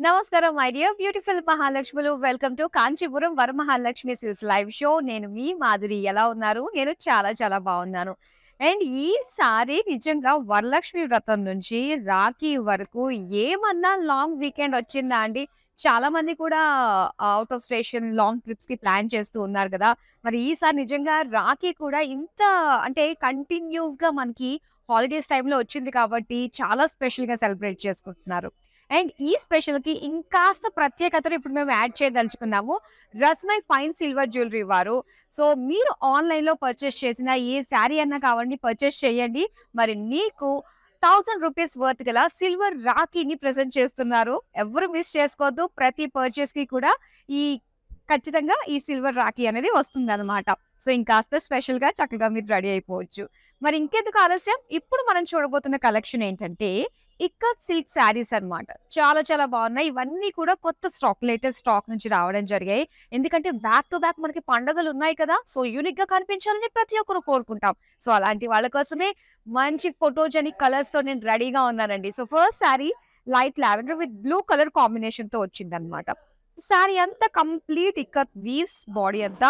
నమస్కారం my dear beautiful మహాలక్ష్ములు welcome to Kanchipuram Varamahalakshmi silks live show నేను మీ మాధురి ఎలా ఉన్నారు నేను చాలా చాలా బాగున్నాను అండ్ ఈసారి నిజంగా వరలక్ష్మి వ్రతం నుంచి రాఖీ వరకు ఏమన్నా లాంగ్ వీకెండ్ వచ్చిందా అండి చాలా మంది కూడా out of station long trips కి ప్లాన్ చేస్తూ ఉన్నారు కదా మరి ఈసారి నిజంగా రాఖీ కూడా ఇంత అంటే కంటిన్యూస్ గా మనకి హాలిడేస్ టైంలో వచ్చింది కాబట్టి చాలా స్పెషల్ గా సెలబ్రేట్ చేసుకుంటున్నారు అండ్ ఈ స్పెషల్ కి ఇంకాస్త ప్రత్యేకతను ఇప్పుడు మేము యాడ్ చేయదలుచుకున్నాము రస్మై ఫైన్ సిల్వర్ జ్యువెలరీ వారు సో మీరు ఆన్లైన్ లో పర్చేస్ చేసిన ఏ శారీ అన్నా కావండి పర్చేస్ చేయండి మరి మీకు థౌసండ్ రూపీస్ వర్త్ గల సిల్వర్ రాఖీని ప్రెజెంట్ చేస్తున్నారు ఎవరు మిస్ చేసుకోవద్దు ప్రతి పర్చేస్ కి కూడా ఈ ఖచ్చితంగా ఈ సిల్వర్ రాఖీ అనేది వస్తుంది అనమాట సో ఇంకాస్త స్పెషల్ గా చక్కగా మీరు రెడీ అయిపోవచ్చు మరి ఇంకెందుకు ఆలస్యం ఇప్పుడు మనం చూడబోతున్న కలెక్షన్ ఏంటంటే ఇక్కత్ సిల్క్ శారీస్ అన్నమాట చాలా చాలా బాగున్నాయి ఇవన్నీ కూడా కొత్త స్టాక్ లేటెస్ట్ స్టాక్ నుంచి రావడం జరిగాయి ఎందుకంటే బ్యాక్ టు బ్యాక్ మనకి పండుగలు ఉన్నాయి కదా సో యూనిక్ గా కనిపించాలని ప్రతి ఒక్కరు కోరుకుంటాం సో అలాంటి వాళ్ళ కోసమే మంచి ఫోటోజెనిక్ కలర్స్ తో నేను రెడీగా ఉన్నానండి so first sari light lavender with blue colour combination తో వచ్చింది అనమాట సో శారీ అంతా కంప్లీట్ ఇక్కత్ వీవ్స్ బాడీ అంతా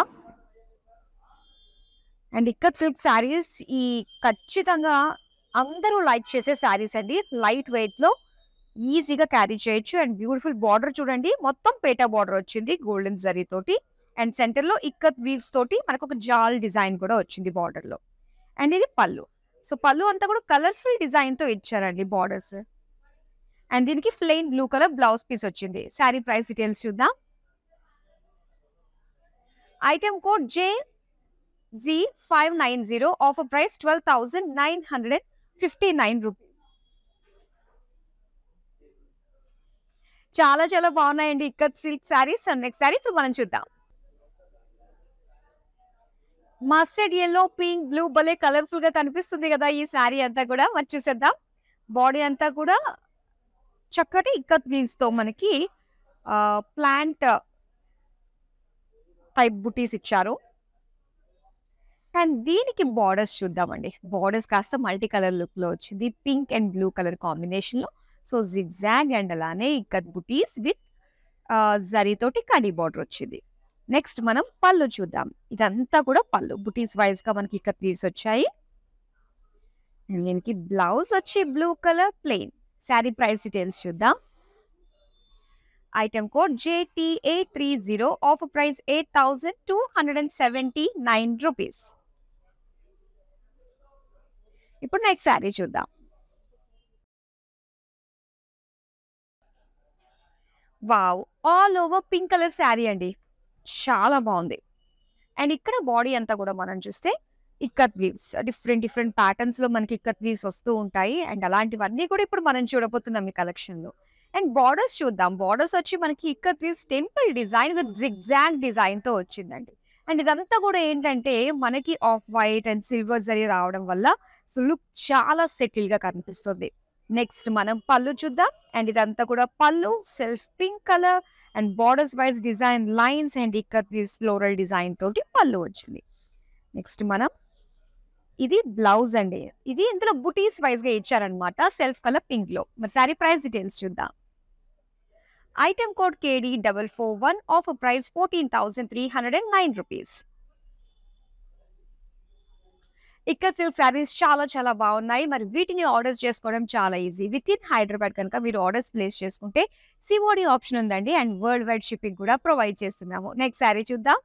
అండ్ ఇక్కత్ సిల్క్ శారీస్ ఈ ఖచ్చితంగా అందరూ లైక్ చేసే శారీస్ అండి లైట్ వెయిట్ లో ఈజీగా క్యారీ చేయొచ్చు అండ్ బ్యూటిఫుల్ బార్డర్ చూడండి మొత్తం పేటా బార్డర్ వచ్చింది గోల్డెన్ జరీ తోటి అండ్ సెంటర్ లో ఇక్కత్ వీవ్స్ తోటి మనకు ఒక జాల్ డిజైన్ కూడా వచ్చింది బార్డర్ లో అండ్ ఇది పళ్ళు సో పళ్ళు అంతా కూడా కలర్ఫుల్ డిజైన్ తో ఇచ్చారండి బార్డర్స్ అండ్ దీనికి plain blue colour blouse piece వచ్చింది శారీ ప్రైస్ డీటెయిల్స్ చూద్దాం item code J G five nine zero offer price twelve thousand nine hundred fifty nine rupees చాలా చాలా బాగున్నాయండి ikat silk saris and next sari ఇప్పుడు మనం చూద్దాం మస్టర్డ్ ఎల్లో పింక్ బ్లూ భలే కలర్ఫుల్ గా కనిపిస్తుంది కదా ఈ శారీ అంతా కూడా మరి చూసేద్దాం బాడీ అంతా కూడా చక్కటి ఇక్కత్ వీవ్స్ తో మనకి ప్లాంట్ టైప్ బుటీస్ ఇచ్చారు అండ్ దీనికి బార్డర్స్ చూద్దామండి బార్డర్స్ కాస్త మల్టీ కలర్ లుక్ లో వచ్చింది pink and blue colour combination లో సో జిగ్జాగ్ అండ్ అలానే ఇక్కత్ బుటీస్ విత్ జరీతోటి కడీ బార్డర్ వచ్చింది నెక్స్ట్ మనం పళ్ళు చూద్దాం ఇదంతా కూడా పళ్ళు బుటీస్ వైజ్ గా మనకి ఇక్కత్ వీవ్స్ వచ్చాయి And దీనికి బ్లౌజ్ వచ్చి blue colour plain sari price details చూద్దాం item code JTA three zero offer price eight thousand two hundred and seventy nine rupees ఇప్పుడు నెక్స్ట్ శారీ చూద్దాం wow all over pink colour sari అండి చాలా బాగుంది అండ్ ఇక్కడ బాడీ అంతా కూడా మనం చూస్తే ikat weaves different different patterns లో మనకి ఇక్కత్ వీవ్స్ వస్తూ ఉంటాయి అండ్ అలాంటివన్నీ కూడా ఇప్పుడు మనం చూడబోతున్నాం ఈ కలెక్షన్ లో అండ్ బార్డర్స్ చూద్దాం బార్డర్స్ వచ్చి మనకి ikat weaves temple design with zigzag design తో వచ్చిందండి అండ్ ఇదంతా కూడా ఏంటంటే మనకి off white and silver zari రావడం వల్ల లుక్ చాలా సెటిల్ గా కనిపిస్తుంది నెక్స్ట్ మనం పళ్ళు చూద్దాం అండ్ ఇదంతా కూడా పళ్ళు self pink colour and borders wise design lines and ikat weaves floral design తోటి పళ్ళు వచ్చింది నెక్స్ట్ మనం ఇది బ్లౌజ్ అండి ఇది ఇందులో బుటీస్ వైజ్ గా ఇచ్చారనమాట సెల్ఫ్ కలర్ పింక్ లో మరి సారీ ప్రైస్ డీటెయిల్స్ చూద్దాం item code KD double four one offer price fourteen thousand three hundred and nine rupees ఇక్కడ సిల్క్ శారీస్ చాలా చాలా బాగున్నాయి మరి వీటిని ఆర్డర్స్ చేసుకోవడం చాలా ఈజీ విత్ ఇన్ హైదరాబాద్ కనుక మీరు ఆర్డర్స్ ప్లేస్ చేసుకుంటే సిఓడి ఆప్షన్ ఉందండి అండ్ వరల్డ్ వైడ్ షిప్పింగ్ కూడా ప్రొవైడ్ చేస్తున్నాము నెక్స్ట్ శారీ చూద్దాం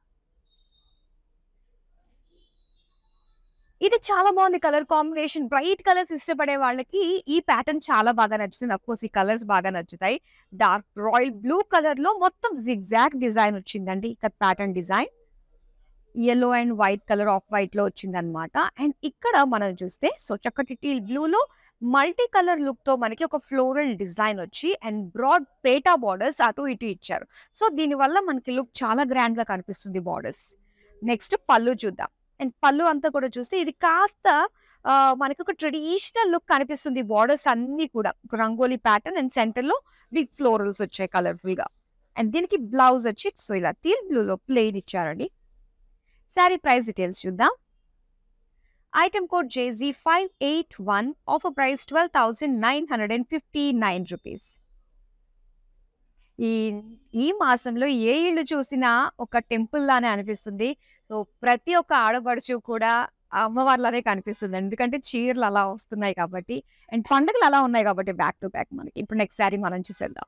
ఇది చాలా బాగుంది కలర్ కాంబినేషన్ బ్రైట్ కలర్స్ ఇష్టపడే వాళ్ళకి ఈ ప్యాటర్న్ చాలా బాగా నచ్చుతుంది అఫ్ కోర్స్ ఈ కలర్స్ బాగా నచ్చుతాయి డార్క్ రాయల్ బ్లూ కలర్ లో మొత్తం జిగ్జాగ్ డిజైన్ వచ్చిందండి ఇక్కడ pattern design yellow and white colour off white లో వచ్చింది అనమాట అండ్ ఇక్కడ మనం చూస్తే సో చక్కటి టీల్ బ్లూ లో మల్టీ కలర్ లుక్ తో మనకి ఒక ఫ్లోరల్ డిజైన్ వచ్చి అండ్ బ్రాడ్ పేటా బార్డర్స్ అటు ఇటు ఇచ్చారు సో దీనివల్ల మనకి లుక్ చాలా గ్రాండ్ గా కనిపిస్తుంది బార్డర్స్ నెక్స్ట్ పళ్ళు చూద్దాం అండ్ పళ్ళు అంతా కూడా చూస్తే ఇది కాస్త ఆ, మనకి ఒక ట్రెడిషనల్ లుక్ కనిపిస్తుంది బార్డర్స్ అన్ని కూడా ఒక రంగోలీ ప్యాటర్న్ అండ్ సెంటర్ లో బిగ్ ఫ్లోరల్స్ వచ్చాయి కలర్ఫుల్ గా అండ్ దీనికి బ్లౌజ్ వచ్చి సో ఇలా టీల్ బ్లూ లో ప్లెయిన్ ఇచ్చారండి శారీ ప్రైస్ డీటెయిల్స్ చూద్దాం item code J G five eight one offer price twelve thousand nine hundred and fifty nine rupees ఈ ఈ మాసంలో ఏ ఇల్లు చూసినా ఒక టెంపుల్ లానే అనిపిస్తుంది. సో, ప్రతి ఒక్క ఆడపడుచు కూడా అమ్మవారిలానే కనిపిస్తుంది. ఎందుకంటే చీరలు అలా వస్తున్నాయి కాబట్టి. అండ్ పండుగలు అలా ఉన్నాయి కాబట్టి బ్యాక్ టు బ్యాక్ మనకి. ఇప్పుడు నెక్స్ట్ శారీ మనం చూసేద్దాం.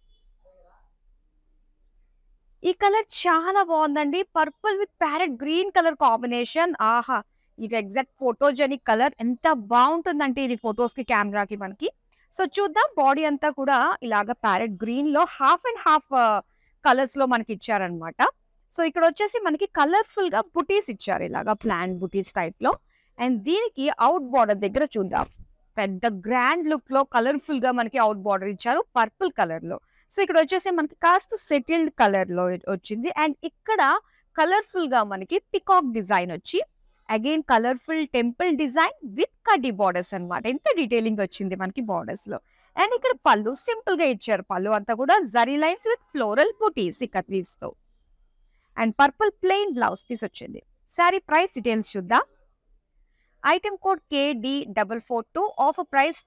ఈ కలర్ చాలా బావుందండి. Purple with parrot green colour combination. ఆహా! ఇది ఎగ్జాక్ట్ ఫోటోజెనిక్ కలర్. ఎంత బావుంటుందంటే ఇది ఫోటోస్‌కి, కెమెరాకి మనకి. సో, చూద్దాం బాడీ అంతా కూడా ఇలాగ ప్యారెట్ గ్రీన్‌లో హాఫ్ అండ్ హాఫ్ కలర్స్‌లో మనకిచ్చారనమాట. సో, ఇక్కడొచ్చేసి మనకి కలర్‌ఫుల్‌గా బుటీస్ ఇచ్చారు. ఇలాగ ప్లాంట్ బుటీస్ టైప్‌లో. అండ్ దీనికి ఔట్ బోర్డర్ దగ్గర చూద్దాం. పెద్ద గ్రాండ్ లుక్‌లో కలర్‌ఫుల్‌గా మనకి ఔట్ బోర్డర్ ఇచ్చారు పర్పుల్ కలర్‌లో. సో, ఇక్కడొచ్చేసి మనకి కాస్త సెటిల్డ్ కలర్‌లో వచ్చింది. అండ్ ఇక్కడ కలర్‌ఫుల్‌గా మనకి పికాక్ డిజైన్ వచ్చి again colourful temple design with కడ్డీ బోర్డర్స్ అన్నమాట. ఎంత డీటెయిలింగ్ వచ్చింది మనకి బోర్డర్స్‌లో. అండ్ ఇక్కడ పళ్ళు సింపుల్‌గా ఇచ్చారు. పళ్ళు అంతా కూడా zari lines with floral buttis ikat వీవ్స్‌తో. And purple plain blouse piece వచ్చింది. శారీ ప్రైస్ డీటెయిల్స్ చూద్దాం. ఐటెమ్ కోడ్ కేడీ442 ఆఫర్ ప్రైస్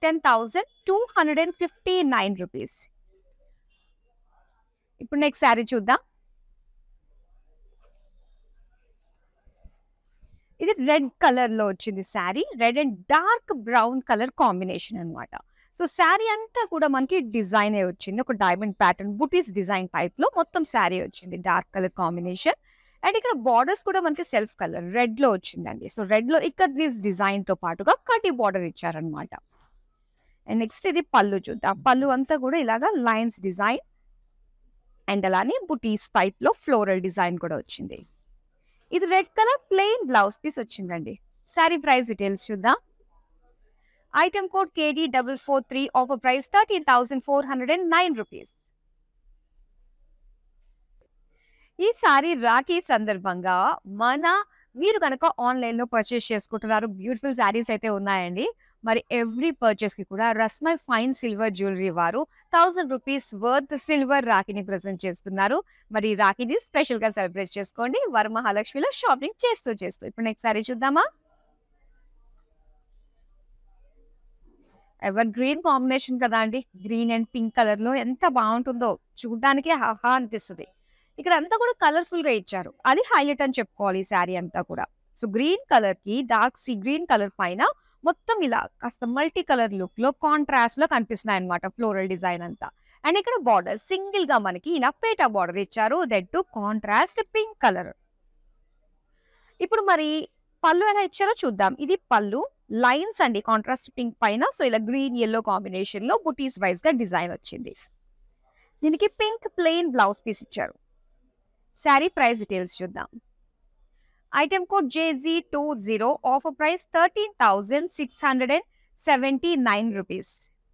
10,259 రూపీస్. ఇప్పుడు నెక్స్ట్ శారీ చూద్దాం. ఇది రెడ్ కలర్‌లో వచ్చింది శారీ. Red and dark brown colour combination అన్నమాట. సో, శారీ అంతా కూడా మనకి డిజైనే వచ్చింది. ఒక డైమండ్ ప్యాటర్న్ బుటీస్ డిజైన్ టైప్‌లో మొత్తం శారీ వచ్చింది. Dark colour combination. అండ్ ఇక్కడ బోర్డర్స్ కూడా మనకి సెల్ఫ్ కలర్ రెడ్‌లో వచ్చిందండి. సో, రెడ్‌లో ఇక్కత్ వీవ్స్ డిజైన్‌తో పాటుగా కడ్డీ బోర్డర్ ఇచ్చారన్నమాట. అండ్ నెక్స్ట్ ఇది పళ్ళు చూద్దాం. పళ్ళు అంతా కూడా ఇలాగ లైన్స్ డిజైన్. అండ్ అలానే బుటీస్ టైప్‌లో ఫ్లోరల్ డిజైన్ కూడా వచ్చింది. ఇది red colour plain blouse piece వచ్చిందండి. శారీ ప్రైస్ డీటెయిల్స్ చూద్దాం. ఐటెమ్ కోడ్ కేడీ443 ఆఫర్ ప్రైస్ 13,409 రూపీస్. ఈ సారీ రాఖీ సందర్భంగా మన మీరు గనక ఆన్‌లైన్‌లో పర్చేస్ చేసుకుంటున్నారు. బ్యూటిఫుల్ శారీస్ అయితే ఉన్నాయండి. మరి ఎవ్రీ పర్చేస్‌కి కూడా రస్మై ఫైన్ సిల్వర్ జ్యువెలరీ వారు 1000 రూపీస్ వర్త్ సిల్వర్ రాఖీని ప్రెజెంట్ చేస్తున్నారు. మరి ఈ రాఖీని స్పెషల్‌గా సెలబ్రేట్ చేసుకోండి. వరమహాలక్ష్మిలో షాపింగ్ చేస్తూ చేస్తూ. ఇప్పుడు నెక్స్ట్ శారీ చూద్దామా? ఎవర్ గ్రీన్ కాంబినేషన్ కదా అండి. గ్రీన్ అండ్ పింక్ కలర్‌లో ఎంత బావుంటుందో. చూడ్డానికే ఆహా! అనిపిస్తది. ఇక్కడ అంతా కూడా కలర్‌ఫుల్‌గా ఇచ్చారు. అది హైలైట్ అని చెప్పుకోవాలి ఈ శారీ అంతా కూడా. సో, గ్రీన్ కలర్‌కి డార్క్ సీ గ్రీన్ కలర్ పైన మొత్తం ఇలా కాస్త మల్టీ కలర్ లుక్‌లో కాంట్రాస్ట్‌లో కనిపిస్తున్నాయన్నమాట ఫ్లోరల్ డిజైన్ అంతా. అండ్ ఇక్కడ బోర్డర్ సింగిల్‌గా మనకి ఇలా పేటా బోర్డర్ ఇచ్చారు. That too contrast pink colour. ఇప్పుడు మరి పళ్ళు ఎలా ఇచ్చారో చూద్దాం. ఇది పళ్ళు లైన్స్ అండి కాంట్రాస్ట్ పింక్ పైన సో, ఇలా గ్రీన్, యెల్లో కాంబినేషన్‌లో బుటీస్ వైస్‌గా డిజైన్ వచ్చింది. దీనికి పింక్ ప్లెయిన్ బ్లౌజ్ పీస్ ఇచ్చారు. శారీ ప్రైస్ డీటెయిల్స్ చూద్దాం. ఐటెమ్ కోడ్ జేజీ20 ఆఫర్ ప్రైస్ 13,679 రూపీస్.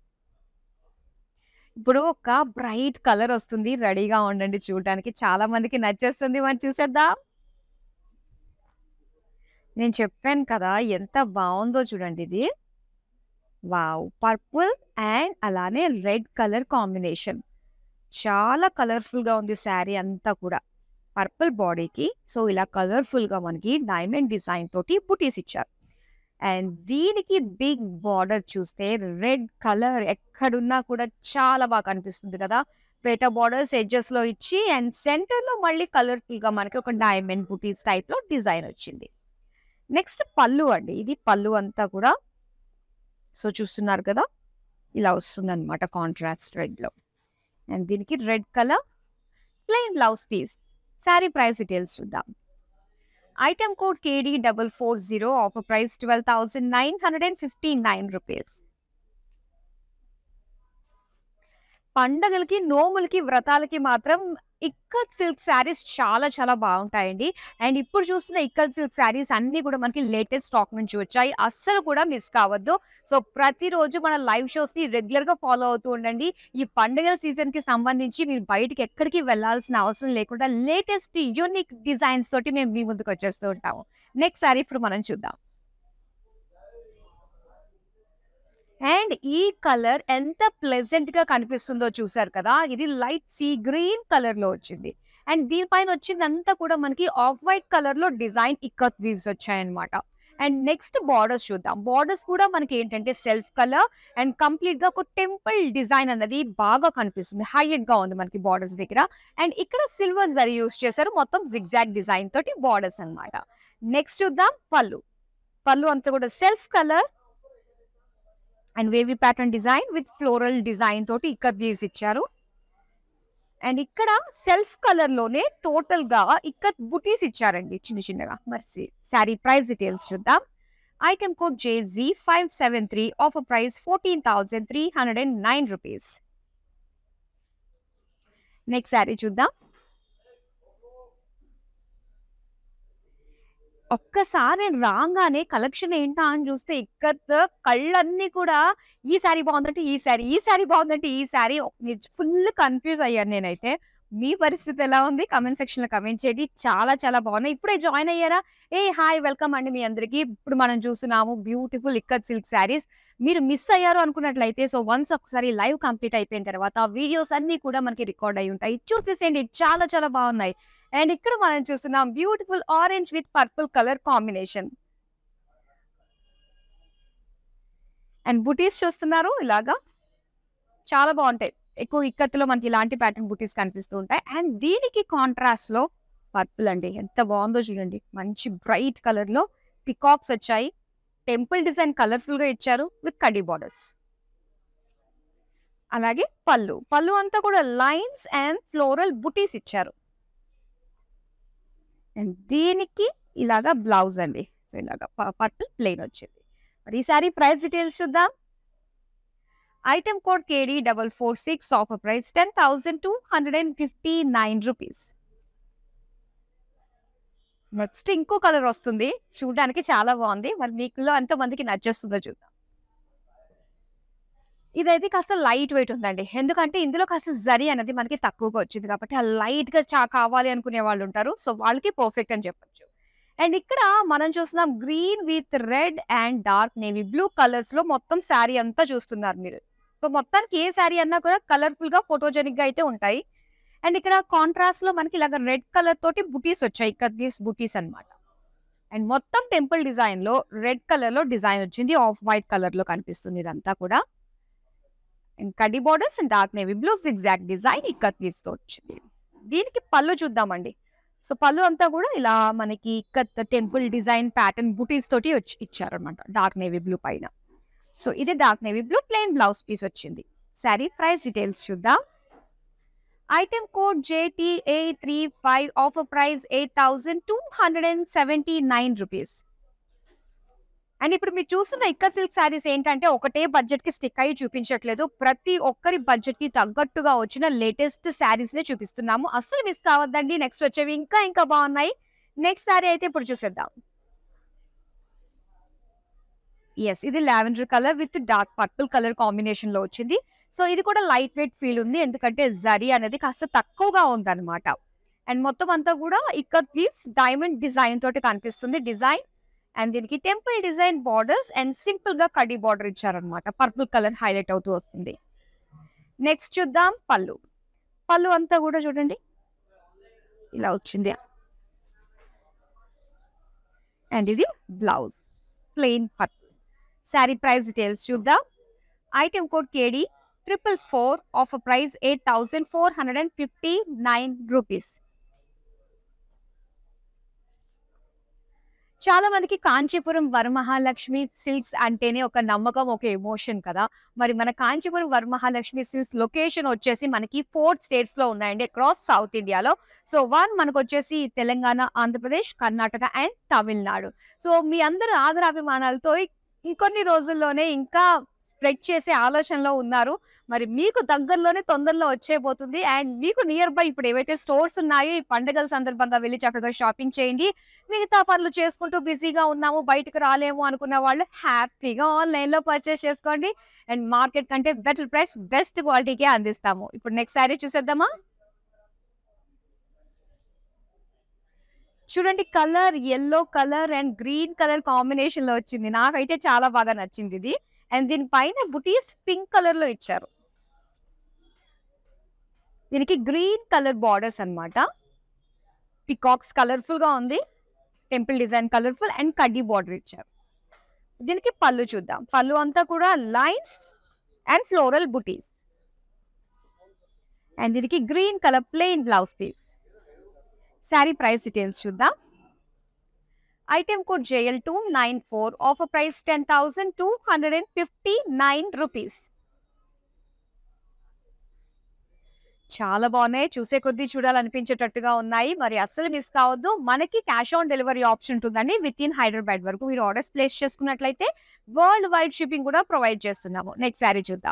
ఇప్పుడు ఒక బ్రైట్ కలర్ వస్తుంది. రెడీగా ఉండండి చూడడానికి. చాలా మందికి నచ్చేస్తుంది. మరి చూసేద్దాం. నేను చెప్పాను కదా! ఎంత బావుందో చూడండి ఇది. వావ్! పర్పుల్ అండ్ అలానే రెడ్ కలర్ కాంబినేషన్. చాలా కలర్‌ఫుల్‌గా ఉంది శారీ అంతా కూడా. పర్పుల్ బాడీకి సో, ఇలా కలర్‌ఫుల్‌గా మనకి డైమండ్ డిజైన్ తోటి బుటీస్ ఇచ్చారు. అండ్ దీనికి బిగ్ బార్డర్ చూస్తే రెడ్ కలర్ ఎక్కడున్నా కూడా చాలా బాగా కనిపిస్తుంది కదా! పేటా బార్డర్స్ ఎడ్జెస్‌లో ఇచ్చి అండ్ సెంటర్‌లో మళ్ళీ కలర్‌ఫుల్‌గా మనకి ఒక డైమండ్ బుటీస్ టైప్‌లో డిజైన్ వచ్చింది. నెక్స్ట్ పళ్ళు అండి. ఇది పళ్ళు అంతా కూడా సో, చూస్తున్నారు కదా! ఇలా వస్తుందన్నమాట కాంట్రాస్ట్ రెడ్‌లో. అండ్ దీనికి red colour plain blouse piece. Sari price details చూద్దాం. ఐటెమ్ కోడ్ కేడీ440 ఆఫర్ ప్రైస్ 12,959 రూపీస్. పండగలకి, నోములకి, వ్రతాలకి మాత్రం ఇక్కత్ సిల్క్ శారీస్ చాలా చాలా బావుంటాయండి. అండ్ ఇప్పుడు చూస్తున్న ఇక్కత్ సిల్క్ శారీస్ అన్నీ కూడా మనకి లేటెస్ట్ స్టాక్ నుంచి వచ్చాయి. అస్సలు కూడా మిస్ కావద్దు. సో, ప్రతిరోజు మన లైవ్ షోస్‌ని రెగ్యులర్‌గా ఫాలో అవుతూ ఉండండి. ఈ పండుగల సీజన్‌కి సంబంధించి మీరు బయటికి ఎక్కడికి వెళ్ళాల్సిన అవసరం లేకుండా లేటెస్ట్ యూనిక్ డిజైన్స్ తోటి మేము మీ ముందుకు వచ్చేస్తూ ఉంటాము. నెక్స్ట్ శారీ ఇప్పుడు మనం చూద్దాం. అండ్ ఈ కలర్ ఎంత ప్లెజెంట్‌గా కనిపిస్తుందో చూసారు కదా! ఇది లైట్ సీ గ్రీన్ కలర్‌లో వచ్చింది. అండ్ దీని పైన వచ్చిందంతా కూడా మనకి ఆఫ్ వైట్ కలర్‌లో డిజైన్ ఇక్కత్ వీవ్స్ వచ్చాయన్నమాట. అండ్ నెక్స్ట్ బార్డర్స్ చూద్దాం బార్డర్స్ కూడా మనకి ఏంటంటే సెల్ఫ్ కలర్ అండ్ కంప్లీట్ గా ఒక టెంపుల్ డిజైన్ అన్నది బాగా కనిపిస్తుంది హైలైట్ గా ఉంది మనకి బార్డర్స్ దగ్గర అండ్ ఇక్కడ సిల్వర్ జరీ యూస్ చేశారు మొత్తం జిగ్జాగ్ డిజైన్ తోటి బార్డర్స్ అన్నమాట నెక్స్ట్ చూద్దాం పళ్ళు పళ్ళు అంతా కూడా self colour and wavy pattern design with floral design తోటి ఇక్కడ వ్యూస్ ఇచ్చారు అండ్ ఇక్కడ సెల్ఫ్ కలర్ లోనే టోటల్ గా ఇక్కడ బుటీస్ ఇచ్చారండి చిన్న చిన్నగా మరి శారీ ప్రైస్ డీటెయిల్స్ చూద్దాం item code J G five seven three offer price fourteen thousand three hundred and nine rupees next sari చూద్దాం ఒక్కసారి రాగానే కలెక్షన్ ఏంటా అని చూస్తే ఇక్కడ కళ్ళన్నీ కూడా ఈ శారీ బాగుందంటే ఈ శారీ ఈ శారీ బాగుందంటే ఈ శారీ ఫుల్ కన్ఫ్యూజ్ అయ్యాను నేనైతే మీ పరిస్థితి ఎలా ఉంది కమెంట్ సెక్షన్ లో కమెంట్ చేయండి చాలా చాలా బాగున్నాయి ఇప్పుడే జాయిన్ అయ్యారా ఏ హాయ్ వెల్కమ్ అండి మీ అందరికి ఇప్పుడు మనం చూస్తున్నాము బ్యూటిఫుల్ ఇక్కత్ సిల్క్ శారీస్ మీరు మిస్ అయ్యారు అనుకున్నట్లయితే సో వన్స్ ఒకసారి లైవ్ కంప్లీట్ అయిపోయిన తర్వాత వీడియోస్ అన్ని కూడా మనకి రికార్డ్ అయి ఉంటాయి చూసేసేయండి చాలా చాలా బాగున్నాయి అండ్ ఇక్కడ మనం చూస్తున్నాం beautiful orange with purple colour combination and buttis చూస్తున్నారు ఇలాగా చాలా బాగుంటాయి ఎక్కువ ఇక్కత్తులో మనకి ఇలాంటి ప్యాటర్న్ బుటీస్ కనిపిస్తూ ఉంటాయి అండ్ దీనికి కాంట్రాస్ట్ లో పర్పుల్ అండి ఎంత బాగుందో చూడండి మంచి బ్రైట్ కలర్ లో పికాక్స్ వచ్చాయి టెంపుల్ డిజైన్ కలర్ఫుల్ గా ఇచ్చారు విత్ కడీ బార్డర్స్ అలాగే పళ్ళు పళ్ళు అంతా కూడా లైన్స్ అండ్ ఫ్లోరల్ బుటీస్ ఇచ్చారు అండ్ దీనికి ఇలాగా బ్లౌజ్ అండి సో ఇలాగా పర్పుల్ ప్లెయిన్ వచ్చింది మరి ఈ సారీ ప్రైస్ డీటెయిల్స్ చూద్దాం item code K D double four six offer price ten thousand two hundred and fifty nine rupees next ఇంకో కలర్ వస్తుంది చూడడానికి చాలా బాగుంది మరి మీకులో ఎంతో మందికి నచ్చేస్తుందో చూద్దాం ఇదైతే కాస్త లైట్ వెయిట్ ఉందండి ఎందుకంటే ఇందులో కాస్త జరి అనేది మనకి తక్కువగా వచ్చింది కాబట్టి ఆ లైట్ గా చా కావాలి అనుకునే వాళ్ళు ఉంటారు సో వాళ్ళకి పర్ఫెక్ట్ అని చెప్పొచ్చు అండ్ ఇక్కడ మనం చూస్తున్నాం green with red and dark navy blue colours లో మొత్తం శారీ అంతా చూస్తున్నారు మీరు సో మొత్తానికి ఏ శారీ అన్నా కూడా కలర్ఫుల్ గా ఫోటోజెనిక్ గా అయితే ఉంటాయి అండ్ ఇక్కడ కాంట్రాస్ట్ లో మనకి ఇలాగ రెడ్ కలర్ తోటి బుటీస్ వచ్చాయి కద్రీస్ బుటీస్ అన్నమాట అండ్ మొత్తం టెంపుల్ డిజైన్ లో రెడ్ కలర్ లో డిజైన్ వచ్చింది ఆఫ్ వైట్ కలర్ లో కనిపిస్తుంది ఇదంతా కూడా అండ్ కడ్డీ borders and dark navy blue exact design ikat piece తో వచ్చింది దీనికి పళ్ళు చూద్దామండి సో పళ్ళు అంతా కూడా ఇలా మనకి ఇక్కత్ టెంపుల్ డిజైన్ ప్యాటర్న్ బుటీస్ తోటి వచ్చి ఇచ్చారనమాట డార్క్ నేవీ బ్లూ పైన సో ఇది dark navy blue plain blouse piece వచ్చింది శారీ ప్రైస్ డీటెయిల్స్ చూద్దాం item code JTA three five offer price eight thousand two hundred and seventy nine rupees and ఇప్పుడు మీరు చూస్తున్న ఇక్క సిల్క్ శారీస్ ఏంటంటే ఒకటే బడ్జెట్ కి స్టిక్ అయ్యి చూపించట్లేదు ప్రతి ఒక్కరి బడ్జెట్ కి తగ్గట్టుగా వచ్చిన లేటెస్ట్ శారీస్ నే చూపిస్తున్నాము అస్సలు మిస్ కావద్దండి నెక్స్ట్ వచ్చేవి ఇంకా ఇంకా బాగున్నాయి నెక్స్ట్ శారీ అయితే ఇప్పుడు చూసేద్దాం ఎస్ ఇది lavender colour with dark purple colour combination లో వచ్చింది సో ఇది కూడా లైట్ వెయిట్ ఫీల్ ఉంది ఎందుకంటే జరీ అనేది కాస్త తక్కువగా ఉంది అనమాట అండ్ మొత్తం అంతా కూడా ఇక్కడ వీవ్స్ డైమండ్ డిజైన్ తోటి కనిపిస్తుంది డిజైన్ అండ్ దీనికి temple design borders and simple గా కడి బార్డర్ ఇచ్చారనమాట పర్పుల్ కలర్ హైలైట్ అవుతూ వస్తుంది నెక్స్ట్ చూద్దాం పళ్ళు పళ్ళు అంతా కూడా చూడండి ఇలా వచ్చింది అండ్ ఇది blouse plain purple sari price details చూద్దాం item code K D triple four off price eight thousand four hundred and fifty nine rupees చాలా మందికి కాంచీపురం వరమహాలక్ష్మి సిల్క్స్ అంటేనే ఒక నమ్మకం ఒక ఎమోషన్ కదా మరి మన కాంచీపురం వరమహాలక్ష్మి సిల్క్స్ లొకేషన్ వచ్చేసి మనకి ఫోర్ స్టేట్స్ లో ఉన్నాయండి అక్రాస్ సౌత్ ఇండియాలో సో వన్ మనకు వచ్చేసి తెలంగాణ ఆంధ్రప్రదేశ్ కర్ణాటక అండ్ తమిళనాడు సో మీ అందరు ఆదరాభిమానాలతో ఇంకొన్ని రోజుల్లోనే ఇంకా స్ప్రెడ్ చేసే ఆలోచనలో ఉన్నారు మరి మీకు దగ్గరలోనే తొందరలో వచ్చేపోతుంది అండ్ మీకు నియర్ బై ఇప్పుడు ఏవైతే స్టోర్స్ ఉన్నాయో ఈ పండుగల సందర్భంగా వెళ్ళి చక్కగా షాపింగ్ చేయండి మిగతా పనులు చేసుకుంటూ బిజీగా ఉన్నాము బయటకు రాలేము అనుకున్న వాళ్ళు హ్యాపీగా ఆన్లైన్ లో పర్చేస్ చేసుకోండి అండ్ మార్కెట్ కంటే బెటర్ ప్రైస్ బెస్ట్ క్వాలిటీకే అందిస్తాము ఇప్పుడు నెక్స్ట్ శారీ చూసేద్దామా చూడండి colour yellow colour and green colour combination లో వచ్చింది నాకైతే చాలా బాగా నచ్చింది ఇది అండ్ దీని పైన బుటీస్ పింక్ కలర్ లో ఇచ్చారు దీనికి గ్రీన్ కలర్ బార్డర్స్ అన్నమాట పికాక్స్ కలర్ఫుల్ గా ఉంది టెంపుల్ డిజైన్ కలర్ఫుల్ అండ్ కడ్డీ బార్డర్ ఇచ్చారు దీనికి పళ్ళు చూద్దాం పళ్ళు అంతా కూడా లైన్స్ అండ్ ఫ్లోరల్ బుటీస్ అండ్ దీనికి green colour plain blouse piece sari price details చూద్దాం item code J L two nine four offer price ten thousand two hundred and fifty nine rupees చాలా బాగున్నాయి చూసే కొద్దీ చూడాలనిపించేటట్టుగా ఉన్నాయి మరి అస్సలు మిస్ కావద్దు మనకి క్యాష్ ఆన్ డెలివరీ ఆప్షన్ ఉంటుందండి విత్ ఇన్ హైదరాబాద్ వరకు మీరు ఆర్డర్స్ ప్లేస్ చేసుకున్నట్లయితే వరల్డ్ వైడ్ షిప్పింగ్ కూడా ప్రొవైడ్ చేస్తున్నాము నెక్స్ట్ శారీ చూద్దాం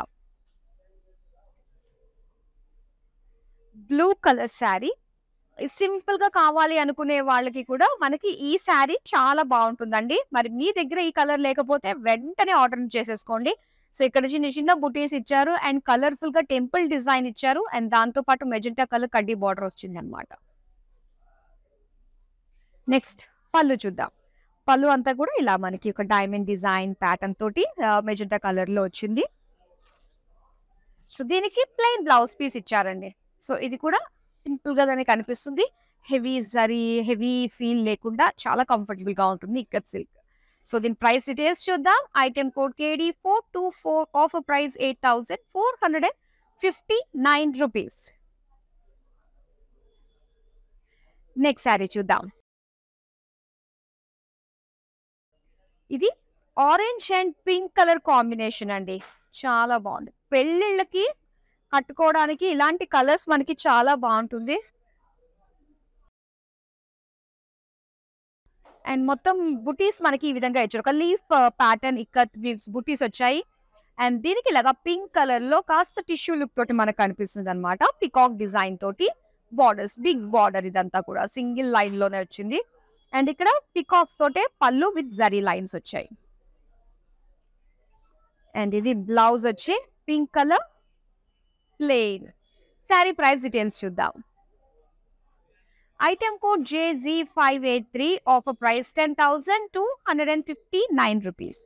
బ్లూ కలర్ శారీ సింపుల్ గా కావాలి అనుకునే వాళ్ళకి కూడా మనకి ఈ శారీ చాలా బాగుంటుందండి మరి మీ దగ్గర ఈ కలర్ లేకపోతే వెంటనే ఆర్డర్ చేసేసుకోండి సో ఇక్కడ చిన్న చిన్న బుటీస్ ఇచ్చారు అండ్ కలర్ఫుల్ గా టెంపుల్ డిజైన్ ఇచ్చారు అండ్ దాంతో పాటు మెజెంటా కలర్ కడ్డీ బార్డర్ వచ్చింది అనమాట నెక్స్ట్ పళ్ళు చూద్దాం పళ్ళు అంతా కూడా ఇలా మనకి ఒక డైమండ్ డిజైన్ ప్యాటర్న్ తోటి మెజెంటా కలర్ లో వచ్చింది సో దీనికి ప్లెయిన్ బ్లౌజ్ పీస్ ఇచ్చారండి సో ఇది కూడా సింపుల్ గా దానికి కనిపిస్తుంది హెవీ జరీ హెవీ ఫీల్ లేకుండా చాలా కంఫర్టబుల్ గా ఉంటుంది ఇక్కత్ సిల్క్ సో దీని ప్రైస్ డీటెయిల్స్ చూద్దాం item code K D four two four offer price eight thousand four hundred and fifty nine rupees next sari చూద్దాం ఇది orange and pink colour combination అండి చాలా బాగుంది పెళ్ళిళ్ళకి కట్టుకోవడానికి ఇలాంటి కలర్స్ మనకి చాలా బాగుంటుంది అండ్ మొత్తం బుటీస్ మనకి ఈ విధంగా ఇచ్చారు ఒక లీఫ్ ప్యాటర్న్ ఇక్కత్ బుటీస్ వచ్చాయి అండ్ దీనికి ఇలాగా పింక్ కలర్ లో కాస్త టిష్యూ లుక్ తోటి మనకు కనిపిస్తుంది అనమాట పికాక్ డిజైన్ తోటి బార్డర్స్ బిగ్ బార్డర్ ఇదంతా కూడా సింగిల్ లైన్ లోనే వచ్చింది అండ్ ఇక్కడ పికాక్స్ తోటే పళ్ళు విత్ జరీ లైన్స్ వచ్చాయి అండ్ ఇది బ్లౌజ్ వచ్చి pink colour plain sari price details చూద్దాం item code J G five eight three offer price ten thousand two hundred and fifty nine rupees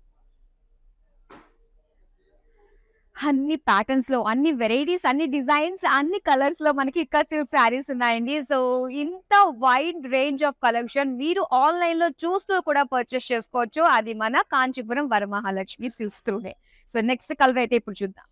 అన్ని ప్యాటర్న్స్ లో అన్ని వెరైటీస్ అన్ని డిజైన్స్ అన్ని కలర్స్ లో మనకి ఇక్కడ సిల్క్ శారీస్ ఉన్నాయండి సో ఇంత వైడ్ రేంజ్ ఆఫ్ కలెక్షన్ మీరు ఆన్లైన్ లో చూస్తూ కూడా పర్చేస్ చేసుకోవచ్చు అది మన కాంచీపురం వరమహాలక్ష్మి సిల్క్స్ త్రూనే సో నెక్స్ట్ కలర్ అయితే ఇప్పుడు చూద్దాం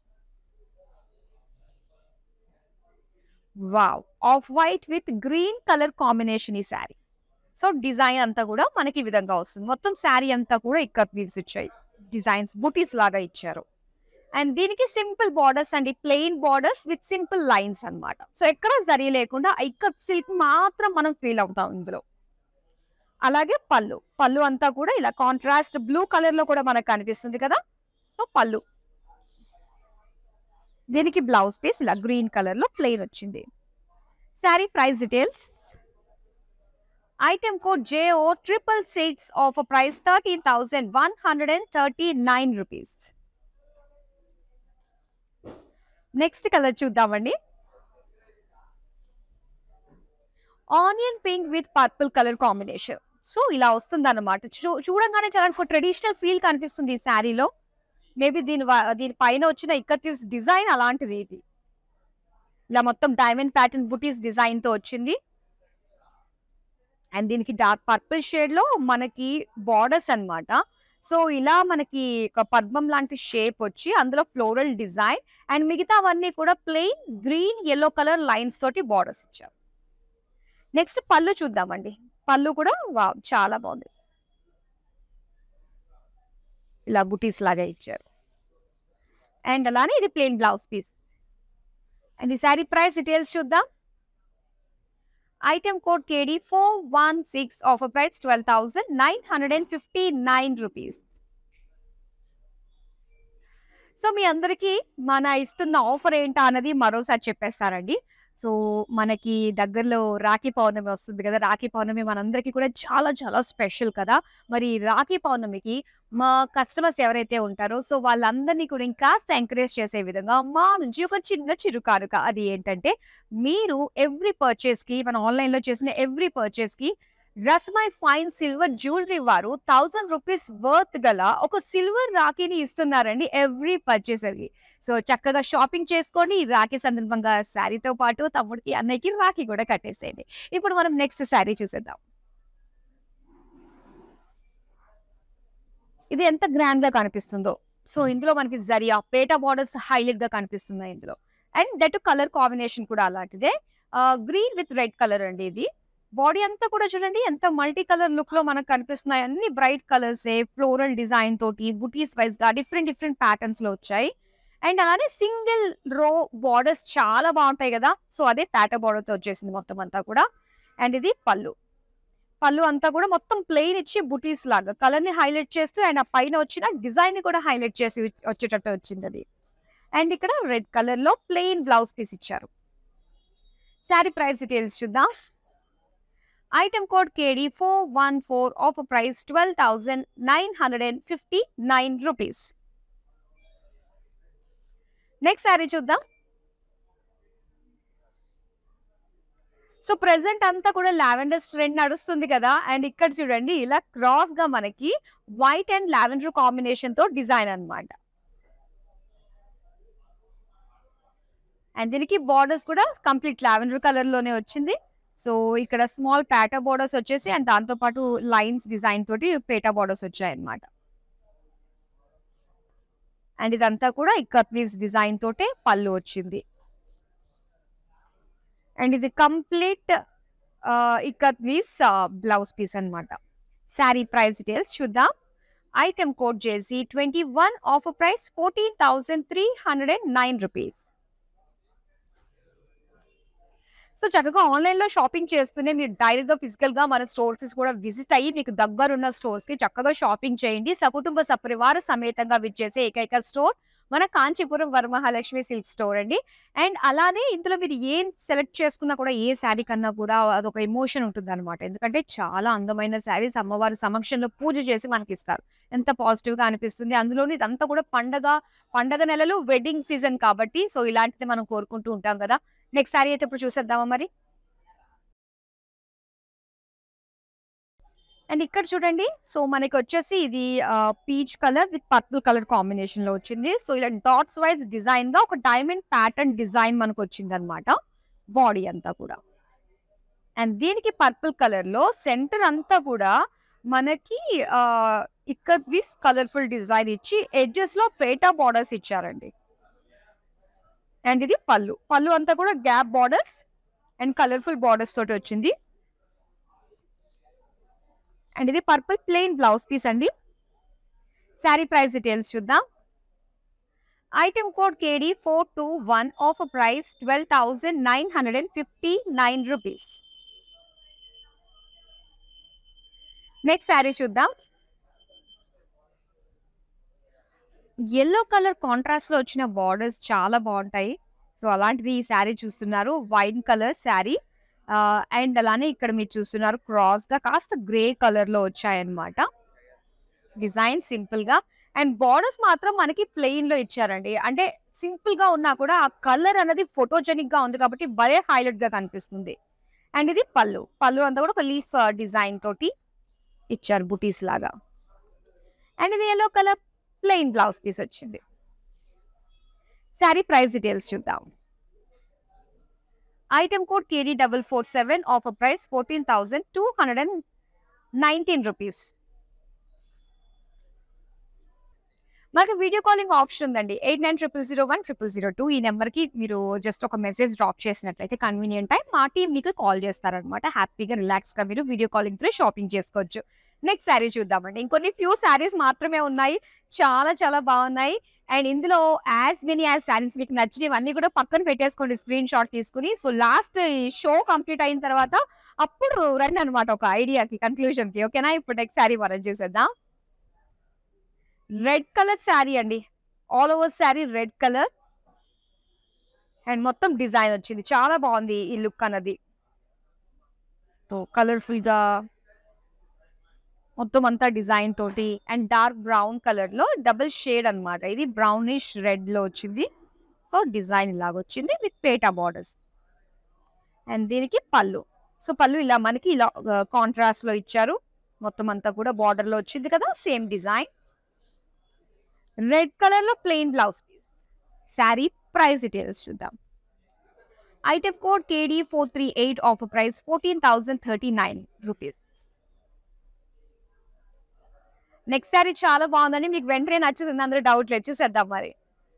wow off white with green colour combination ఈ శారీ సో డిజైన్ అంతా కూడా మనకి ఈ విధంగా వస్తుంది మొత్తం శారీ అంతా కూడా ఇక్కడ వీవ్స్ ఇచ్చాయి డిజైన్స్ బుటీస్ లాగా ఇచ్చారు అండ్ దీనికి సింపుల్ బార్డర్స్ అండి plain borders with simple lines అన్నమాట సో ఎక్కడ జరీ లేకుండా ఇక్కత్ సిల్క్ మాత్రం మనం ఫీల్ అవుతాం ఇందులో అలాగే పళ్ళు పళ్ళు అంతా కూడా ఇలా కాంట్రాస్ట్ బ్లూ కలర్ లో కూడా మనకు కనిపిస్తుంది కదా సో పళ్ళు దీనికి బ్లౌజ్ పీస్ ఇలా గ్రీన్ కలర్ లో ప్లెయిన్ వచ్చింది sari price details item code J O triple six off price thirteen thousand one hundred and thirty nine rupees next colour చూద్దామండి onion pink with purple colour combination so ఇలా వస్తుంది అనమాట చూడంగానే చాలా traditional feel కనిపిస్తుంది ఈ శారీలో మేబీ దీని వా- దీని పైన వచ్చిన ఇక్కతీస్ డిజైన్ అలాంటిది ఇది ఇలా మొత్తం డైమండ్ ప్యాటర్న్ బుటీస్ డిజైన్ తో వచ్చింది అండ్ దీనికి డార్క్ పర్పుల్ షేడ్ లో మనకి బార్డర్స్ అన్నమాట సో ఇలా మనకి ఒక పద్మం లాంటి షేప్ వచ్చి అందులో ఫ్లోరల్ డిజైన్ అండ్ మిగతావన్నీ కూడా plain green yellow colour lines తోటి బార్డర్స్ ఇచ్చారు నెక్స్ట్ పళ్ళు చూద్దామండి పళ్ళు కూడా వావ్ చాలా బాగుంది ఇలా బుటీస్ లాగా ఇచ్చారు అండ్ అలానే ఇది ప్లెయిన్ బ్లౌజ్ పీస్ అండ్ ఈ శారీ ప్రైస్ డీటెయిల్స్ చూద్దాం item code K D four one six offer price twelve thousand nine hundred and fifty nine rupees so మీ అందరికీ మన ఇస్తున్న ఆఫర్ ఏంటా అన్నది మరోసారి చెప్పేస్తారండి సో మనకి దగ్గరలో రాఖీ పౌర్ణమి వస్తుంది కదా రాఖీ పౌర్ణమి మనందరికీ కూడా చాలా చాలా స్పెషల్ కదా మరి ఈ రాఖీ పౌర్ణమికి మా కస్టమర్స్ ఎవరైతే ఉంటారో సో వాళ్ళందరినీ కూడా ఇంకాస్త ఎంకరేజ్ చేసే విధంగా మా నుంచి ఒక చిన్న చిరుకానుక అది ఏంటంటే మీరు ఎవ్రీ పర్చేస్ కి మన ఆన్లైన్ లో చేసిన ఎవ్రీ పర్చేస్ కి రస్మై ఫైన్ సిల్వర్ జ్యువెలరీ వారు థౌసండ్ రూపీస్ వర్త్ గల ఒక సిల్వర్ రాఖీని ఇస్తున్నారండి ఎవ్రీ పర్చేసర్ కి సో చక్కగా షాపింగ్ చేసుకోండి ఈ రాఖీ సందర్భంగా శారీతో పాటు తమ్ముడికి అన్నయ్యకి రాఖీ కూడా కట్టేసేయండి ఇప్పుడు మనం నెక్స్ట్ శారీ చూసేద్దాం ఇది ఎంత గ్రాండ్ గా కనిపిస్తుందో సో ఇందులో మనకి జరియా పేటా బార్డర్స్ హైలైట్ గా కనిపిస్తున్నాయి ఇందులో అండ్ దట్ కలర్ కాంబినేషన్ కూడా అలాంటిదే గ్రీన్ విత్ రెడ్ కలర్ అండి ఇది బాడీ అంతా కూడా చూడండి ఎంత మల్టీ కలర్ లుక్ లో మనకు కనిపిస్తున్నాయి అన్ని బ్రైట్ కలర్స్ ఫ్లోరల్ డిజైన్ తోటి బుటీస్ వైజ్ గా డిఫరెంట్ డిఫరెంట్ ప్యాటర్న్స్ లో వచ్చాయి అండ్ అలానే సింగిల్ రో బార్డర్స్ చాలా బాగుంటాయి కదా సో అదే ప్యాటర్ బార్డర్ తో వచ్చేసింది మొత్తం అంతా కూడా అండ్ ఇది పళ్ళు పళ్ళు అంతా కూడా మొత్తం ప్లెయిన్ ఇచ్చి బుటీస్ లాగా కలర్ ని హైలైట్ చేస్తూ అండ్ ఆ పైన వచ్చిన డిజైన్ ని కూడా హైలైట్ చేసి వచ్చేటట్టు వచ్చింది అది అండ్ ఇక్కడ రెడ్ కలర్ లో ప్లెయిన్ బ్లౌజ్ పీస్ ఇచ్చారు శారీ ప్రైస్ డీటెయిల్స్ చూద్దాం item code K D four one four offer price twelve thousand nine hundred and fifty nine rupees next sari చూద్దాం సో ప్రెసెంట్ అంతా కూడా లావెండర్ ట్రెండ్ నడుస్తుంది కదా అండ్ ఇక్కడ చూడండి ఇలా క్రాస్ గా మనకి వైట్ అండ్ లావెండర్ కాంబినేషన్ తో డిజైన్ అన్నమాట అండ్ దీనికి బార్డర్స్ కూడా కంప్లీట్ లావెండర్ కలర్ లోనే వచ్చింది సో ఇక్కడ స్మాల్ పేటా బార్డర్స్ వచ్చేసి అండ్ దాంతో పాటు లైన్స్ డిజైన్ తోటి పేటా బార్డర్స్ వచ్చాయి అన్నమాట అండ్ ఇదంతా కూడా ఇక్కడ ప్లీజ్ డిజైన్ తోటే పళ్ళు వచ్చింది అండ్ ఇది కంప్లీట్ ఇక్కడ ప్లీజ్ బ్లౌజ్ పీస్ అన్నమాట శారీ ప్రైస్ డీటెయిల్స్ చూద్దాం ఐటమ్ కోడ్ చేసి twenty one offer price fourteen thousand three hundred and nine rupees so చక్కగా ఆన్లైన్ లో షాపింగ్ చేస్తూనే మీరు డైరెక్ట్ గా ఫిజికల్ గా మన స్టోర్స్ కూడా విజిట్ అయ్యి మీకు దగ్గరున్న స్టోర్స్ కి చక్కగా షాపింగ్ చేయండి సకుటుంబ సపరివార సమేతంగా విచ్చేసే ఏకైక స్టోర్ మన కాంచీపురం వరమహాలక్ష్మి సిల్క్ స్టోర్ అండి అండ్ అలానే ఇందులో మీరు ఏం సెలెక్ట్ చేసుకున్నా కూడా ఏ శారీ కన్నా కూడా అదొక ఎమోషన్ ఉంటుంది అనమాట ఎందుకంటే చాలా అందమైన శారీస్ అమ్మవారి సమక్షంలో పూజ చేసి మనకి ఇస్తారు ఎంత పాజిటివ్ గా అనిపిస్తుంది అందులోని ఇదంతా కూడా పండగ పండగ నెలలు వెడ్డింగ్ సీజన్ కాబట్టి సో ఇలాంటిది మనం కోరుకుంటూ ఉంటాం కదా నెక్స్ట్ శారీ అయితే ఇప్పుడు చూసేద్దామా మరి అండ్ ఇక్కడ చూడండి సో మనకి వచ్చేసి ఇది peach colour with purple colour combination లో వచ్చింది సో ఇలా డాట్స్ వైజ్ డిజైన్ గా ఒక డైమండ్ ప్యాటర్న్ డిజైన్ మనకు వచ్చింది అనమాట బాడీ అంతా కూడా అండ్ దీనికి పర్పుల్ కలర్ లో సెంటర్ అంతా కూడా మనకి ఇక్కడ విస్ కలర్ఫుల్ డిజైన్ ఇచ్చి ఎడ్జెస్ లో పేటా బార్డర్స్ ఇచ్చారండి అండ్ ఇది పళ్ళు పళ్ళు అంతా కూడా gap borders and colourful borders తోటి వచ్చింది అండ్ ఇది పర్పుల్ ప్లెయిన్ బ్లౌజ్ పీస్ అండి శారీ ప్రైస్ డీటెయిల్స్ చూద్దాం item code K D four two one offer price twelve thousand nine hundred and fifty nine rupees next sari చూద్దాం ఎల్లో కలర్ కాంట్రాస్ట్ లో వచ్చిన borders చాలా బాగుంటాయి సో అలాంటిది ఈ శారీ చూస్తున్నారు వైట్ కలర్ శారీ అండ్ అలానే ఇక్కడ మీరు చూస్తున్నారు క్రాస్ గా కాస్త గ్రే కలర్ లో వచ్చాయన్నమాట డిజైన్ సింపుల్ గా అండ్ బార్డర్స్ మాత్రం మనకి ప్లెయిన్ లో ఇచ్చారండి అంటే సింపుల్ గా ఉన్నా కూడా ఆ కలర్ అనేది ఫోటోజెనిక్ గా ఉంది కాబట్టి భలే హైలైట్ గా కనిపిస్తుంది అండ్ ఇది పళ్ళు పళ్ళు అంతా కూడా ఒక లీఫ్ డిజైన్ తోటి ఇచ్చారు బుటీస్ లాగా అండ్ ఇది yellow colour plain blouse piece వచ్చింది శారీ ప్రైస్ డీటెయిల్స్ చూద్దాం item code K D double four seven offer price fourteen thousand two hundred and nineteen rupees మనకి వీడియో కాలింగ్ ఆప్షన్ ఉందండి eight nine triple zero one triple zero two ఈ నెంబర్కి మీరు just ఒక message drop చేసినట్లయితే convenient time మా team మీకు call చేస్తారనమాట హ్యాపీగా రిలాక్స్గా మీరు వీడియో కాలింగ్ త్రూ షాపింగ్ చేసుకోవచ్చు నెక్స్ట్ శారీ చూద్దామండి ఇంకొన్ని ఫ్యూ శారీస్ మాత్రమే ఉన్నాయి చాలా చాలా బాగున్నాయి అండ్ ఇందులో యాజ్ మెనీ యాజ్ శారీస్ మీకు నచ్చినవి అన్ని కూడా పక్కన పెట్టేసుకోండి స్క్రీన్ షాట్ తీసుకుని సో లాస్ట్ షో కంప్లీట్ అయిన తర్వాత అప్పుడు రండి అనమాట ఒక ఐడియాకి కన్క్లూజన్ కి ఓకేనా ఇప్పుడు నెక్స్ట్ శారీ మనం చూసేద్దాం రెడ్ కలర్ శారీ అండి all over sari red colour and మొత్తం డిజైన్ వచ్చింది చాలా బాగుంది ఈ లుక్ అన్నది సో కలర్ఫుల్ గా మొత్తం అంతా డిజైన్ తోటి అండ్ డార్క్ బ్రౌన్ కలర్ లో డబుల్ షేడ్ అన్నమాట ఇది బ్రౌనిష్ రెడ్ లో వచ్చింది సో డిజైన్ ఇలాగ వచ్చింది విత్ పేటా బార్డర్స్ అండ్ దీనికి పళ్ళు సో పళ్ళు ఇలా మనకి ఇలా కాంట్రాస్ట్ లో ఇచ్చారు మొత్తం అంతా కూడా బార్డర్ లో వచ్చింది కదా సేమ్ డిజైన్ రెడ్ కలర్ లో plain blouse piece sari price details చూద్దాం item code K D four three eight offer price fourteen thousand thirty nine rupees next sari చాలా బాగుందని మీకు వెంటనే నచ్చుతుంది అందరూ డౌట్ లేదు చూసేద్దాం మరి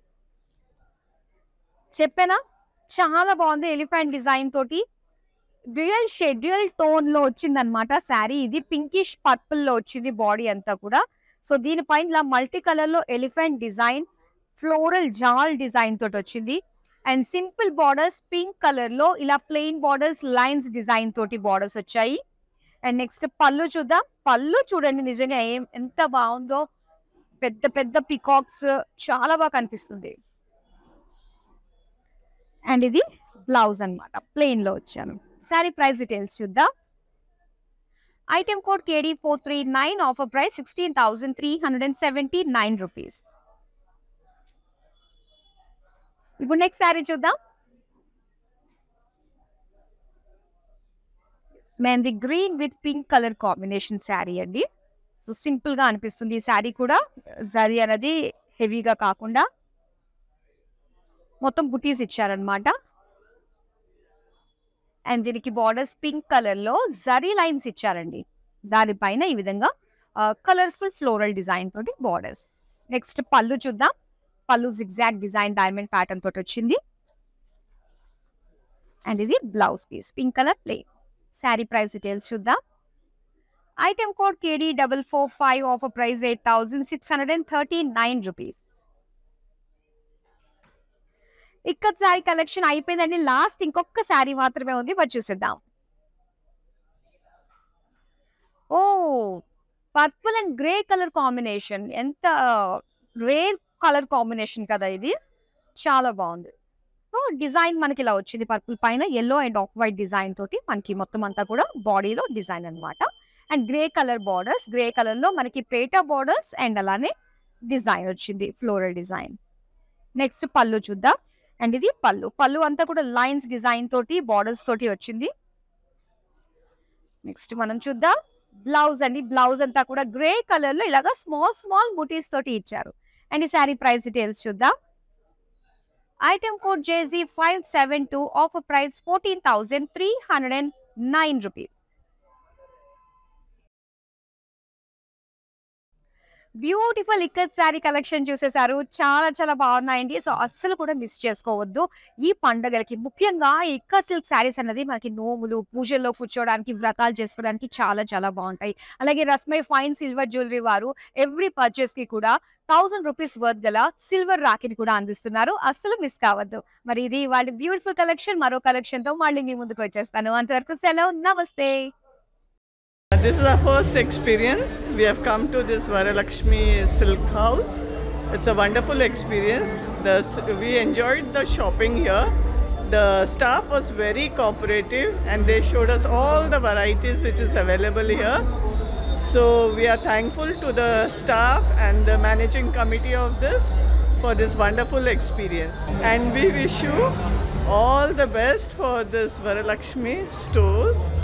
చెప్పానా చాలా బాగుంది ఎలిఫెంట్ డిజైన్ తోటి డ్యూయల్ షేడ్ డ్యూయల్ టోన్ లో వచ్చింది అనమాట శారీ ఇది పింకిష్ పర్పుల్ లో వచ్చింది బాడీ అంతా కూడా సో దీనిపైన ఇలా మల్టీ కలర్ లో ఎలిఫెంట్ డిజైన్ ఫ్లోరల్ జాల్ డిజైన్ తోటి వచ్చింది and simple borders pink colour లో ఇలా ప్లెయిన్ బార్డర్స్ లైన్స్ డిజైన్ తోటి బార్డర్స్ వచ్చాయి అండ్ నెక్స్ట్ పళ్ళు చూద్దాం పళ్ళు చూడండి నిజంగా ఏం ఎంత బాగుందో పెద్ద పెద్ద పికాక్స్ చాలా బాగా కనిపిస్తుంది అండ్ ఇది బ్లౌజ్ అన్నమాట ప్లెయిన్ లో వచ్చాను సారీ ప్రైస్ డీటెయిల్స్ చూద్దాం item code K D four three nine offer price sixteen thousand three hundred and seventy nine rupees ఇప్పుడు నెక్స్ట్ శారీ చూద్దాం mehndi green with pink colour combination sari అండి సో సింపుల్ గా అనిపిస్తుంది ఈ శారీ కూడా జరీ అనేది హెవీగా కాకుండా మొత్తం బుటీస్ ఇచ్చారనమాట అండ్ దీనికి బార్డర్స్ పింక్ కలర్ లో జరీ లైన్స్ ఇచ్చారండి దానిపైన ఈ విధంగా కలర్ఫుల్ ఫ్లోరల్ డిజైన్ తోటి బార్డర్స్ నెక్స్ట్ పళ్ళు చూద్దాం పళ్ళు జిగ్జాగ్ డిజైన్ డైమండ్ ప్యాటర్న్ తోటి వచ్చింది అండ్ ఇది blouse piece pink colour plain sari price details చూద్దాం item code K D double four five offer price eight thousand six hundred and thirty nine rupees ఇక్కడ sari collection అయిపోయిందండి last ఇంకొక శారీ మాత్రమే ఉంది మరి చూసేద్దాం ఓ purple and grey colour combination ఎంత రేర్ కలర్ కాంబినేషన్ కదా ఇది చాలా బాగుంది ఓ డిజైన్ మనకి ఇలా వచ్చింది పర్పుల్ పైన yellow and off white design తోటి మనకి మొత్తం అంతా కూడా బాడీలో డిజైన్ అన్నమాట and grey colour borders grey colour లో మనకి పేటా బార్డర్స్ అండ్ అలానే డిజైన్ వచ్చింది ఫ్లోరల్ డిజైన్ నెక్స్ట్ పళ్ళు చూద్దాం అండ్ ఇది పళ్ళు పళ్ళు అంతా కూడా లైన్స్ డిజైన్ తోటి బార్డర్స్ తోటి వచ్చింది నెక్స్ట్ మనం చూద్దాం బ్లౌజ్ అండి బ్లౌజ్ అంతా కూడా గ్రే కలర్ లో ఇలాగా స్మాల్ స్మాల్ బూటీస్ తోటి ఇచ్చారు అండ్ ఈ శారీ ప్రైస్ డీటెయిల్స్ చూద్దాం item code J G five seven two offer price fourteen thousand three hundred and nine rupees beautiful ikat sari collection చూసేసారు చాలా చాలా బాగున్నాయండి సో అస్సలు కూడా మిస్ చేసుకోవద్దు ఈ పండగలకి ముఖ్యంగా ఇక్కత్ సిల్క్ శారీస్ అన్నది మనకి నోములు పూజల్లో కూర్చోవడానికి వ్రతాలు చేసుకోవడానికి చాలా చాలా బాగుంటాయి అలాగే రస్మై ఫైన్ సిల్వర్ జ్యువెలరీ వారు ఎవ్రీ పర్చేస్ కి కూడా థౌసండ్ రూపీస్ వర్త్ గల సిల్వర్ రాఖీని కూడా అందిస్తున్నారు అస్సలు మిస్ కావద్దు మరి ఇది వాళ్ళ బ్యూటిఫుల్ కలెక్షన్ మరో కలెక్షన్ తో మళ్ళీ మీ ముందుకు వచ్చేస్తాను అంతవరకు సెలవు నమస్తే This is our first experience. We have come to this Varalakshmi Silk House. It's a wonderful experience. The, we enjoyed the shopping here. The staff was very cooperative and they showed us all the varieties which is available here. So we are thankful to the staff and the managing committee of this for this wonderful experience. And we wish you all the best for this Varalakshmi stores